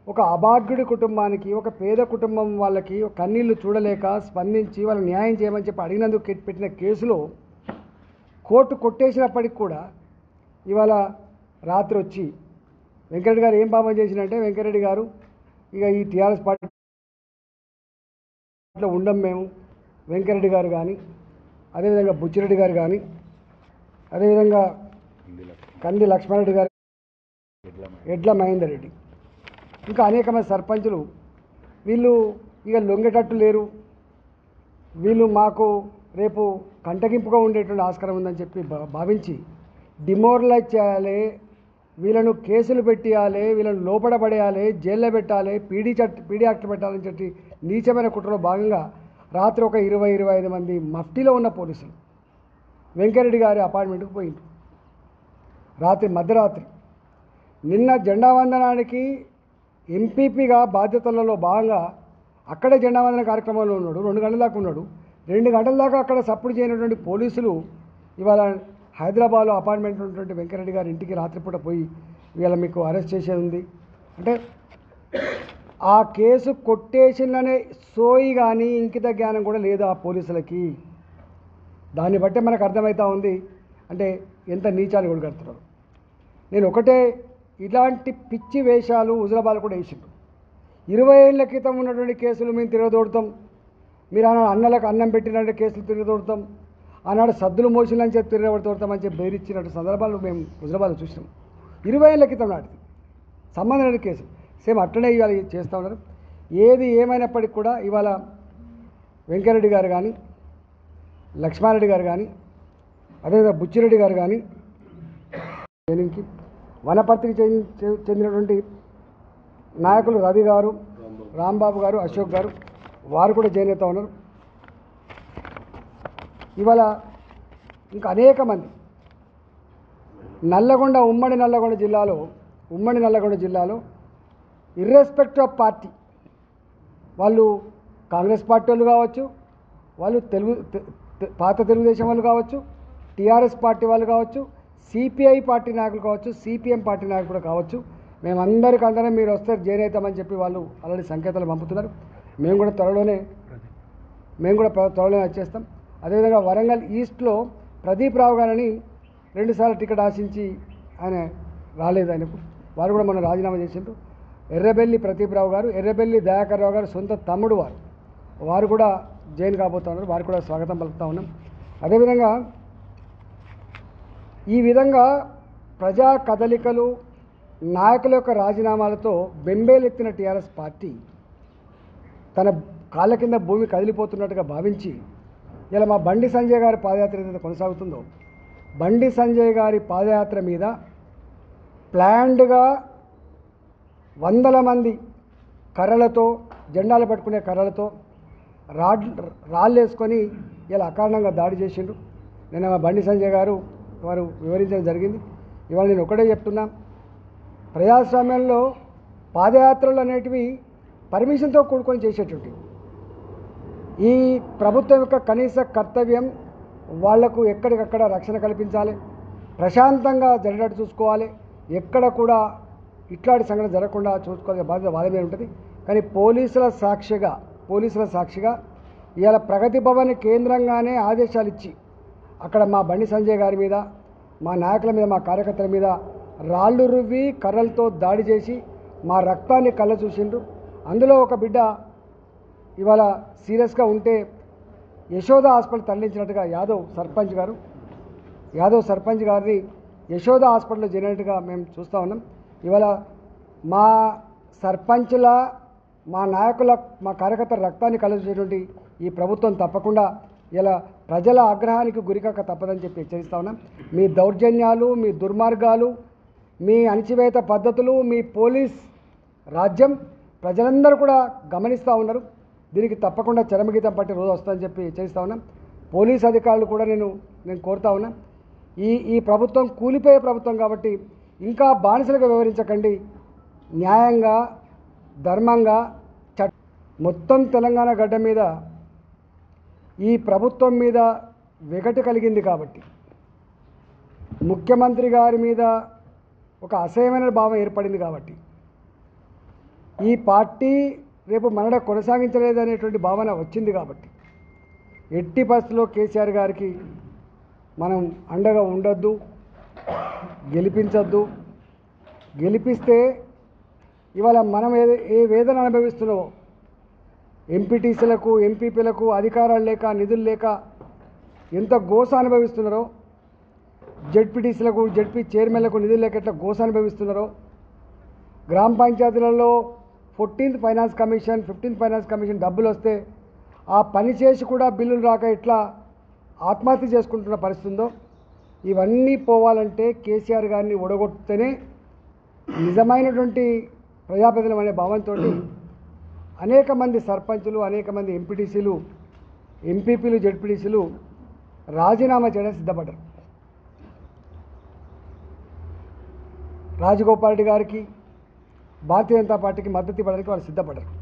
ఒక అభాగ్యుడి కుటుంబానికి ఒక పేద కుటుంబం వాళ్ళకి ఒక కన్నీళ్లు చూడలేక స్పందించి వాళ్ళకి న్యాయం చేయమని చెప్పి అడిగినందుకు కె- పెట్టిన కేసులో కోర్టు కొట్టేసినప్పటికి కూడా ఇవాళ రాత్రి వచ్చి వెంకరెడ్డి గారు ఏం పాపం చేసినంటే వెంకరెడ్డి గారు ఇక ఈ టీఆర్ఎస్ పార్టీలో ఉండం మేము వెంకరెడ్డి గారు కానీ అదేవిధంగా బుచ్చిరెడ్డి గారు కానీ అదేవిధంగా కంది లక్ష్మారెడ్డి గారు ఎడ్ల మహేందర్ రెడ్డి ఇంకా అనేకమైన సర్పంచులు వీళ్ళు ఇక లొంగేటట్టు లేరు వీళ్ళు మాకు రేపు కంటగింపుగా ఉండేటువంటి ఆస్కారం ఉందని చెప్పి భా- భావించి డిమోరలైజ్ చేయాలి వీళ్ళను కేసులు పెట్టియాలి వీళ్ళను లోపల పడేయాలి జైల్లో పెట్టాలి పీడీ చట్ పీడీ యాక్ట్ పెట్టాలని చెప్పి నీచమైన కుట్రలో భాగంగా రాత్రి ఒక ఇరవై ఇరవై ఐదు మంది మఫ్టీలో ఉన్న పోలీసులు వెంకరెడ్డి గారి అపార్ట్మెంట్కి పోయిండ్రు రాత్రి మధ్యరాత్రి నిన్న జెండా వందనానికి ఎంపీపీగా బాధ్యతలలో భాగంగా అక్కడే జెండా వందన కార్యక్రమంలో ఉన్నాడు రెండు గంటల దాకా ఉన్నాడు రెండు గంటల దాకా అక్కడ సపోర్ట్ చేయనటువంటి పోలీసులు ఇవాళ హైదరాబాద్లో అపార్ట్మెంట్ ఉన్నటువంటి వెంకరెడ్డి గారి ఇంటికి రాత్రిపూట పోయి ఇవాళ మీకు అరెస్ట్ చేసేది ఉంది అంటే ఆ కేసు కొట్టేసిందనే సోయి కానీ ఇంకిత జ్ఞానం కూడా లేదు ఆ పోలీసులకి దాన్ని బట్టే మనకు అర్థమవుతా ఉంది అంటే ఎంత నీచాన్ని కూడా కడుతున్నారు నేను ఒకటే ఇలాంటి పిచ్చి వేషాలు హుజరాబాద్ కూడా వేసిండ్రు ఇరవై ఏళ్ళ క్రితం ఉన్నటువంటి కేసులు మేము తిరగదోడతాం మీరు ఆనాడు అన్నలకు అన్నం పెట్టినట్టు కేసులు తిరగదోడతాం ఆనాడు సద్దులు మోసిందని చెప్పి తిరగబడుతోడతామని చెప్పి బెదిరించినట్టు సందర్భాలు మేము హుజరాబాద్ చూసినాం ఇరవై ఏళ్ళ క్రితం నాటిది సంబంధం లేని కేసు సేమ్ అట్లనే ఇవాళ చేస్తూ ఉన్నారు ఏది ఏమైనప్పటికీ కూడా ఇవాళ వెంకరెడ్డి గారు కానీ లక్ష్మారెడ్డి గారు కానీ అదేవిధంగా బుచ్చిరెడ్డి గారు కానీ ట్రైనింగ్కి వనపర్తికి చెంది- చె- చెందినటువంటి నాయకులు రవి గారు రాంబాబు గారు అశోక్ గారు వారు కూడా జాయిన్ అవుతా ఉన్నారు ఇవాళ ఇంకా అనేక మంది నల్లగొండ ఉమ్మడి నల్లగొండ జిల్లాలో ఉమ్మడి నల్లగొండ జిల్లాలో ఇర్రెస్పెక్ట్ ఆఫ్ పార్టీ వాళ్ళు కాంగ్రెస్ పార్టీ వాళ్ళు కావచ్చు వాళ్ళు తెలుగు తె- తె- పాత తెలుగుదేశం వాళ్ళు కావచ్చు టీఆర్ఎస్ పార్టీ వాళ్ళు కావచ్చు సిపిఐ పార్టీ నాయకులు కావచ్చు సిపిఎం పార్టీ నాయకులు కూడా కావచ్చు మేమందరికీ అందరం మీరు వస్తే జైన్ అవుతామని చెప్పి వాళ్ళు ఆల్రెడీ సంకేతాలు పంపుతున్నారు మేము కూడా త్వరలోనే మేము కూడా ప్ర- త్వరలోనే వచ్చేస్తాం అదేవిధంగా వరంగల్ ఈస్ట్లో ప్రదీప్ రావు గారని రెండుసార్లు టికెట్ ఆశించి ఆయన రాలేదు ఆయనకు వారు కూడా మొన్న రాజీనామా చేసిండ్రు ఎర్రబెల్లి ప్రదీప్ రావు గారు ఎర్రబెల్లి దయాకర్ రావు గారు సొంత తమ్ముడు వారు వారు కూడా జైన్ కాబోతా ఉన్నారు వారు కూడా స్వాగతం పలుకుతా ఉన్నాం అదేవిధంగా ఈ విధంగా ప్రజా కదలికలు నాయకుల యొక్క రాజీనామాలతో బెంబేలెత్తిన టీఆర్ఎస్ పార్టీ తన కాళ్ళ కింద భూమి కదిలిపోతున్నట్టుగా భావించి ఇలా మా బండి సంజయ్ గారి పాదయాత్ర ఏదైతే కొనసాగుతుందో బండి సంజయ్ గారి పాదయాత్ర మీద ప్లాన్డ్గా వందల మంది కర్రలతో జెండాలు పట్టుకునే కర్రలతో రాడ్ రాళ్ళు వేసుకొని ఇలా అకారణంగా దాడి చేసిండ్రు నిన్న మా బండి సంజయ్ గారు వారు వివరించడం జరిగింది ఇవాళ నేను ఒకటే చెప్తున్నా ప్రజాస్వామ్యంలో పాదయాత్రలు అనేటివి పర్మిషన్తో కూడుకొని చేసేటువంటివి ఈ ప్రభుత్వం యొక్క కనీస కర్తవ్యం వాళ్లకు ఎక్కడికక్కడ రక్షణ కల్పించాలి ప్రశాంతంగా జరిగేటట్టు చూసుకోవాలి ఎక్కడ కూడా ఇట్లాంటి సంఘటన జరగకుండా చూసుకోవాల్సిన బాధ్యత వాళ్ళ మీద ఉంటుంది కానీ పోలీసుల సాక్షిగా పోలీసుల సాక్షిగా ఇవాళ ప్రగతి భవన్ కేంద్రంగానే ఆదేశాలు ఇచ్చి అక్కడ మా బండి సంజయ్ గారి మీద మా నాయకుల మీద మా కార్యకర్తల మీద రాళ్ళు రువ్వి కర్రలతో దాడి చేసి మా రక్తాన్ని కళ్ళ చూసిండ్రు అందులో ఒక బిడ్డ ఇవాళ సీరియస్గా ఉంటే యశోద హాస్పిటల్ తరలించినట్టుగా యాదవ్ సర్పంచ్ గారు యాదవ్ సర్పంచ్ గారిని యశోద హాస్పిటల్లో చేరినట్టుగా మేము చూస్తూ ఉన్నాం ఇవాళ మా సర్పంచ్ల మా నాయకుల మా కార్యకర్తల రక్తాన్ని కలుసేటువంటి ఈ ప్రభుత్వం తప్పకుండా ఇలా ప్రజల ఆగ్రహానికి గురికాక తప్పదని చెప్పి హెచ్చరిస్తా ఉన్నాం మీ దౌర్జన్యాలు మీ దుర్మార్గాలు మీ అణచివేత పద్ధతులు మీ పోలీస్ రాజ్యం ప్రజలందరూ కూడా గమనిస్తూ ఉన్నారు దీనికి తప్పకుండా చరమగీతం పట్టి రోజు వస్తుందని చెప్పి హెచ్చరిస్తా ఉన్నాం పోలీస్ అధికారులు కూడా నేను నేను కోరుతా ఉన్నా ఈ ఈ ప్రభుత్వం కూలిపోయే ప్రభుత్వం కాబట్టి ఇంకా బానిసలుగా వివరించకండి న్యాయంగా ధర్మంగా చట్ మొత్తం తెలంగాణ గడ్డ మీద ఈ ప్రభుత్వం మీద వెగటు కలిగింది కాబట్టి ముఖ్యమంత్రి గారి మీద ఒక అసహ్యమైన భావం ఏర్పడింది కాబట్టి ఈ పార్టీ రేపు మనడ కొనసాగించలేదనేటువంటి భావన వచ్చింది కాబట్టి ఎట్టి పరిస్థితుల్లో కేసీఆర్ గారికి మనం అండగా ఉండొద్దు గెలిపించొద్దు గెలిపిస్తే ఇవాళ మనం ఏ ఏ వేదన అనుభవిస్తున్నామో ఎంపీటీసీలకు ఎంపీపీలకు అధికారాలు లేక నిధులు లేక ఎంత గోస అనుభవిస్తున్నారో జడ్పీటీసీలకు జడ్పీ చైర్మన్లకు నిధులు లేక ఎట్లా గోస అనుభవిస్తున్నారో గ్రామ పంచాయతీలలో fourteenth finance commission fifteenth finance commission డబ్బులు వస్తే ఆ పని చేసి కూడా బిల్లులు రాక ఎట్లా ఆత్మహత్య చేసుకుంటున్న పరిస్థితి ఉందో ఇవన్నీ పోవాలంటే కేసీఆర్ గారిని ఒడగొడితేనే నిజమైనటువంటి ప్రజాప్రతినిధులు అనే భావంతో అనేక మంది సర్పంచులు అనేక మంది ఎంపీటీసీలు ఎంపీపీలు జడ్పీటీసీలు రాజీనామా చేయడానికి సిద్ధపడ్డారు రాజగోపాల్ రెడ్డి గారికి భారతీయ జనతా పార్టీకి మద్దతు ఇవ్వడానికి వాళ్ళు సిద్ధపడ్డారు